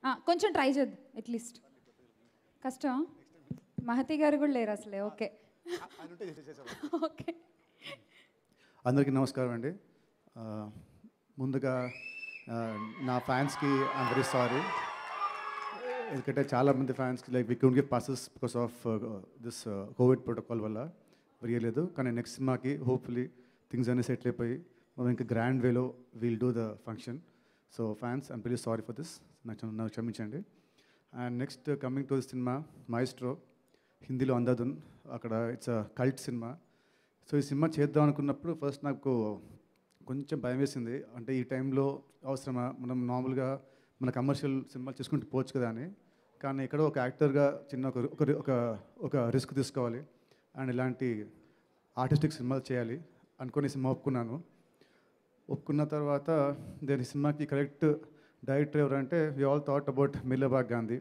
ఆ, కొంచెం ట్రై చేద్దాం అట్లీస్ట్ కష్టం మహతి గారు కూడా లేరు అసలే ఓకే ఓకే అందరికీ నమస్కారం అండి ఆ, ముందుగా ఆ, నా ఫ్యాన్స్కి ఐమ్ వెరీ సారీ ఎందుకంటే చాలామంది ఫ్యాన్స్కి like we could give passes because of this covid protocol వల్ల వేయలేదు కానీ నెక్స్ట్ సినిమాకి హోప్ఫుల్లీ థింగ్స్ అన్నీ సెటిల్ అయిపోయి మనం ఇంకా గ్రాండ్ వేలో we'll do the function so fans I'm very sorry for this నాకు నాకు క్షమించండి and next coming to the cinema Maestro హిందీలో అందాదున్ అక్కడ it's a cult cinema so ఈ సినిమా చేద్దాం అనుకున్నప్పుడు ఫస్ట్ నాకు కొంచెం భయం వేసింది అంటే ఈ టైంలో అవసరమా మనం నార్మల్గా మన కమర్షియల్ సినిమాలు చేసుకుంటూ పోవచ్చు కదా అని కానీ ఇక్కడ ఒక యాక్టర్గా చిన్న ఒక ఒక ఒక ఒక రిస్క్ తీసుకోవాలి అండ్ ఇలాంటి ఆర్టిస్టిక్ సినిమాలు చేయాలి అనుకుని సినిమా ఒప్పుకున్నాను ఒప్పుకున్న తర్వాత దీని సినిమాకి కరెక్ట్ డైరెక్టర్ ఎవరంటే వి ఆల్ థాట్ అబౌట్ మిల్లబాగ్ గాంధీ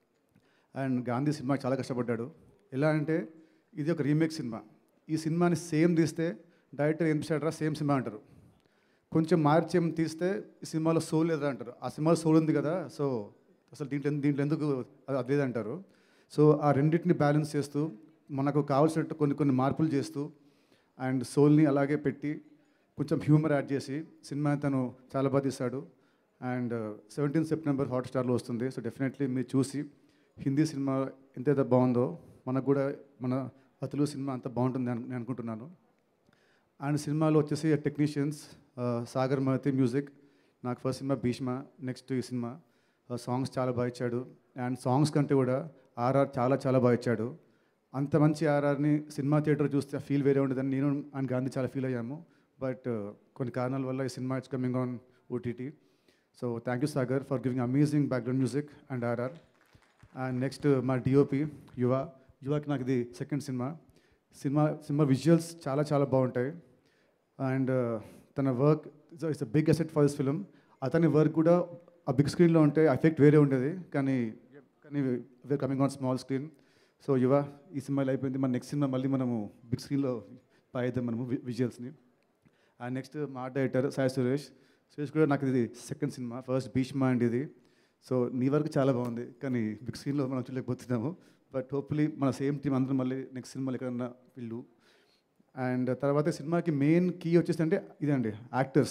అండ్ గాంధీ సినిమా చాలా కష్టపడ్డాడు ఎలా అంటే ఇది ఒక రీమేక్ సినిమా ఈ సినిమాని సేమ్ తీస్తే డైరెక్టర్ ఏం చేశాడరా సేమ్ సినిమా అంటారు కొంచెం మార్చి ఏం తీస్తే ఈ సినిమాలో సోల్ లేదా అంటారు ఆ సినిమాలో సోల్ ఉంది కదా సో అసలు దీంట్లో ఎందు- దీంట్లో ఎందుకు అది అది లేదంటారు సో ఆ రెండింటిని బ్యాలెన్స్ చేస్తూ మనకు కావాల్సినట్టు కొన్ని కొన్ని మార్పులు చేస్తూ అండ్ సోల్ని అలాగే పెట్టి కొంచెం హ్యూమర్ యాడ్ చేసి సినిమా తను చాలా బాగా తీశాడు అండ్ సెవెంటీన్ సెప్టెంబర్ హాట్స్టార్లో వస్తుంది సో డెఫినెట్లీ మీరు చూసి హిందీ సినిమా ఎంతైతే బాగుందో మనకు కూడా మన తెలుగు సినిమా అంత బాగుంటుంది అని నేను అనుకుంటున్నాను అండ్ సినిమాలో వచ్చేసి టెక్నీషియన్స్ సాగర్ మహతి మ్యూజిక్ నాకు ఫస్ట్ సినిమా భీష్మ నెక్స్ట్ ఈ సినిమా సాంగ్స్ చాలా బాగా ఇచ్చాడు అండ్ సాంగ్స్ కంటే కూడా ఆర్ఆర్ చాలా చాలా బాగా ఇచ్చాడు అంత మంచి ఆర్ఆర్ని సినిమా థియేటర్ చూస్తే ఫీల్ వేరే ఉండదని నేను అండ్ గాంధీ చాలా ఫీల్ అయ్యాము బట్ కొన్ని కారణాల వల్ల ఈ cinema it's coming on OTT so thank you Sagar for giving amazing background music and RR and next మా డిఓపి యువ యువకి నాకు ఇది second cinema cinema cinema visuals చాలా చాలా బాగుంటాయి అండ్ తన work it's a big asset for this film అతని work కూడా ఆ బిగ్ స్క్రీన్లో ఉంటే ఎఫెక్ట్ వేరే ఉంటుంది కానీ కానీ where coming on small screen so యువ ఈ సినిమాలో అయిపోయింది మన నెక్స్ట్ సినిమా మళ్ళీ మనము బిగ్ స్క్రీన్లో పాయిద్దాం మనము విజువల్స్ని అండ్ నెక్స్ట్ మా డైరెక్టర్ సాయి సురేష్ సురేష్ కూడా నాకు ఇది సెకండ్ సినిమా ఫస్ట్ భీష్మ అండ్ ఇది సో నీ వరకు చాలా బాగుంది కానీ బిగ్ స్క్రీన్లో మనం చూడలేకపోతున్నాము బట్ హోప్ఫుల్లీ మన సేమ్ టీం అందరం మళ్ళీ నెక్స్ట్ సినిమాలు ఎక్కడన్నా వీళ్ళు అండ్ తర్వాత సినిమాకి మెయిన్ కీ వచ్చేసి అంటే ఇదండి యాక్టర్స్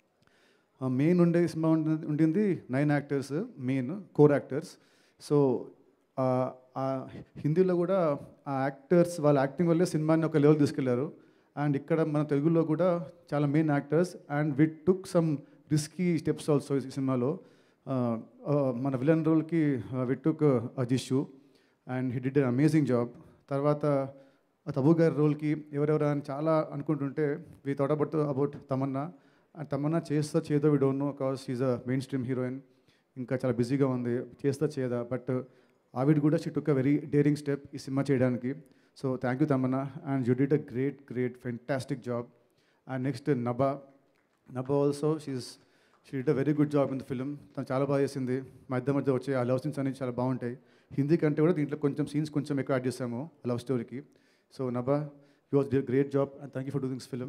మెయిన్ ఉండే సినిమా ఉండి- ఉండింది nine actors main core actors so హిందీలో కూడా ఆ యాక్టర్స్ వాళ్ళ యాక్టింగ్ వల్లే సినిమాని ఒక లెవెల్ తీసుకెళ్లారు అండ్ ఇక్కడ మన తెలుగులో కూడా చాలా main actors and we took some risky steps also ఈ సినిమాలో Uh, uh, మన విలన్ రోల్కి విట్ టుక్ అజిషు and he did an amazing job తర్వాత ఆ తబు గారి రోల్కి ఎవరెవరు అని చాలా అనుకుంటుంటే we thought about about Tamannaah and Tamannaah చేస్తా చేదో we don't know cause is a mainstream heroine ఇంకా చాలా బిజీగా ఉంది చేస్తా చేయదా బట్ ఆవిడ కూడా she took a very daring step ఈ సినిమా చేయడానికి so thank you Tamannaah and you did a great great fantastic job and next Naba Naba also she's she did a very good job in the film తను చాలా బాగా చేసింది మధ్య మధ్య వచ్చే ఆ లవ్ సీన్స్ అనేవి చాలా బాగుంటాయి హిందీ కంటే కూడా దీంట్లో కొంచెం సీన్స్ కొంచెం ఎక్కువ యాడ్ చేసాము ఆ లవ్ స్టోరీకి so Naba you was great job and thank you for doing film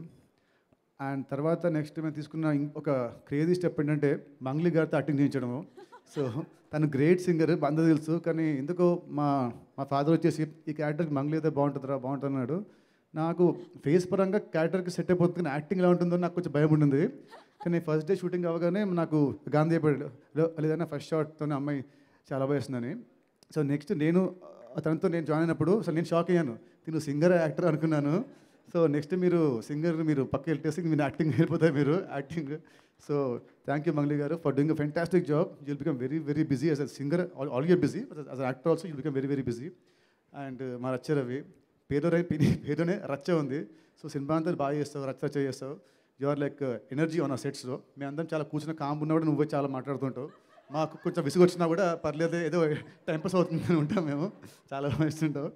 and తర్వాత నెక్స్ట్ మేము తీసుకున్న ఇంకొక క్రేజీ స్టెప్ ఏంటంటే మంగ్లీ గారితో యాక్టింగ్ చేయించడము సో తను గ్రేట్ సింగర్ అందరూ తెలుసు కానీ ఎందుకో మా మా ఫాదర్ వచ్చేసి ఈ క్యారెక్టర్కి మంగ్లీ అయితే బాగుంటుందిరా బాగుంటుంది అన్నాడు నాకు ఫేస్ పరంగా క్యారెక్టర్కి సెట్ అయిపోతుంది కానీ యాక్టింగ్ ఎలా ఉంటుందో నాకు కొంచెం భయం ఉండింది కానీ ఫస్ట్ డే షూటింగ్ అవ్వగానే నాకు గాంధీ అయిపోయాడు "లే- లేదన్నా ఫస్ట్ షాట్తోనే అమ్మాయి చాలా బాగా వేస్తుందని సో నెక్స్ట్ నేను అతనితో నేను జాయిన్ అయినప్పుడు అసలు నేను షాక్ అయ్యాను తిను సింగర్ యాక్టర్ అనుకున్నాను సో నెక్స్ట్ మీరు సింగర్ మీరు పక్క వెళ్ళేసి మీరు యాక్టింగ్ వెళ్ళిపోతాయి మీరు acting so thank you Mangli గారు for doing a fantastic job you'll become very very busy as a singer all your busy as actor also you'll become very very busy and మా రచ్చ రవి పేరునే పేరునే రచ్చ ఉంది సో సినిమా అంతా బాగా చేస్తావు రచ్చ రచ్చ చేస్తావు you are like energy on ఆ సెట్స్లో మేము అందరం చాలా కూర్చున్న కాంబు ఉన్నా కూడా నువ్వే చాలా మాట్లాడుతుంటావు మాకు కొంచెం విసుగు వచ్చినా కూడా పర్లేదు ఏదో టైంపాస్ అవుతుందని ఉంటాం మేము చాలా బాగా ఇస్తుంటావు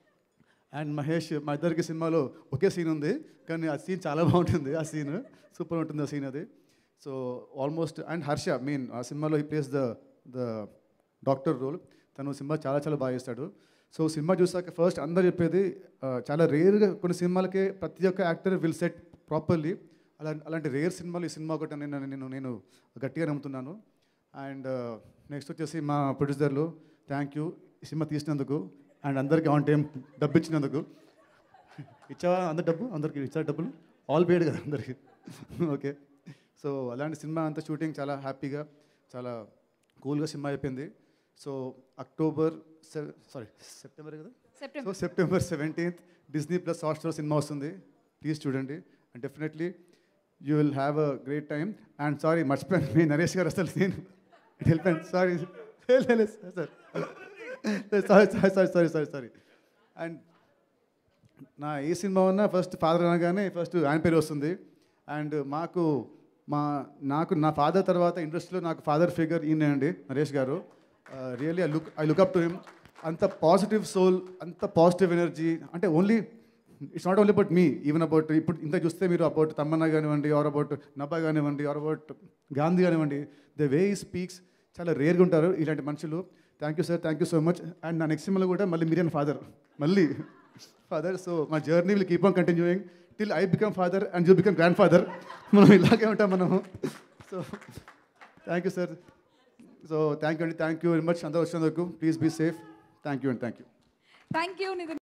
అండ్ మహేష్ మా ఇద్దరికి సినిమాలో ఒకే సీన్ ఉంది కానీ ఆ సీన్ చాలా బాగుంటుంది ఆ సీన్ సూపర్ ఉంటుంది ఆ సీన్ అది so almost and Harsha main ఆ సినిమాలో ఈ place the the doctor role తను సినిమా చాలా చాలా బాగా చేస్తాడు సో సినిమా చూసాక ఫస్ట్ అందరు చెప్పేది ఆ, చాలా రేర్గా కొన్ని సినిమాలకే ప్రతి ఒక్క యాక్టర్ విల్ సెట్ ప్రాపర్లీ అలా అలాంటి రేర్ సినిమాలు ఈ సినిమా ఒకటి నేను నేను నేను గట్టిగా నమ్ముతున్నాను అండ్ నెక్స్ట్ వచ్చేసి మా ప్రొడ్యూసర్లు థ్యాంక్ యూ సినిమా తీసినందుకు అండ్ అందరికీ ఆన్ టైం డబ్బు ఇచ్చినందుకు ఇచ్చావా అందరు డబ్బు అందరికి ఇచ్చారు డబ్బులు ఆల్ పేడ్ కదా అందరికి ఓకే సో అలాంటి సినిమా అంతా షూటింగ్ చాలా హ్యాపీగా చాలా కూల్గా సినిమా అయిపోయింది సో అక్టోబర్ సారీ సెప్టెంబర్ కదా so September September seventeenth Disney plus Hotstar సినిమా వస్తుంది ప్లీజ్ చూడండి and definitely you will have a great time and sorry మర్చిపోయాను మీ నరేష్ గారు అసలు నేను it help sorry sir sorry sorry sorry sorry sorry sorry and నా ఏ సినిమా ఉన్నా ఫస్ట్ ఫాదర్ అనగానే ఫస్ట్ ఆయన పేరు వస్తుంది అండ్ మాకు మా నాకు నా ఫాదర్ తర్వాత ఇండస్ట్రీలో నాకు ఫాదర్ ఫిగర్ ఈయన అండి నరేష్ గారు really I look I look up to him అంత పాజిటివ్ సోల్ అంత పాజిటివ్ ఎనర్జీ అంటే only it's not only about me even about ఇప్పుడు ఇంత చూస్తే మీరు అబౌట్ తమ్మన్న కానివ్వండి ఆర్ అబౌట్ నబ్బా కానివ్వండి ఆర్ అబౌట్ గాంధీ కానివ్వండి ద వే ఈ స్పీక్స్ చాలా రేర్గా ఉంటారు ఇలాంటి మనుషులు thank you sir thank you so much and నా నెక్స్ట్ సినిమాలో కూడా మళ్ళీ మీరే ఫాదర్ మళ్ళీ ఫాదర్ సో మా journey will keep on continuing till I become father and you become grandfather మనం ఇలాగే ఉంటాం మనము so thank you sir so thank you అండి థ్యాంక్ యూ వెరీ మచ్ అందరూ వచ్చినందుకు please be safe thank you and thank you thank you Nitin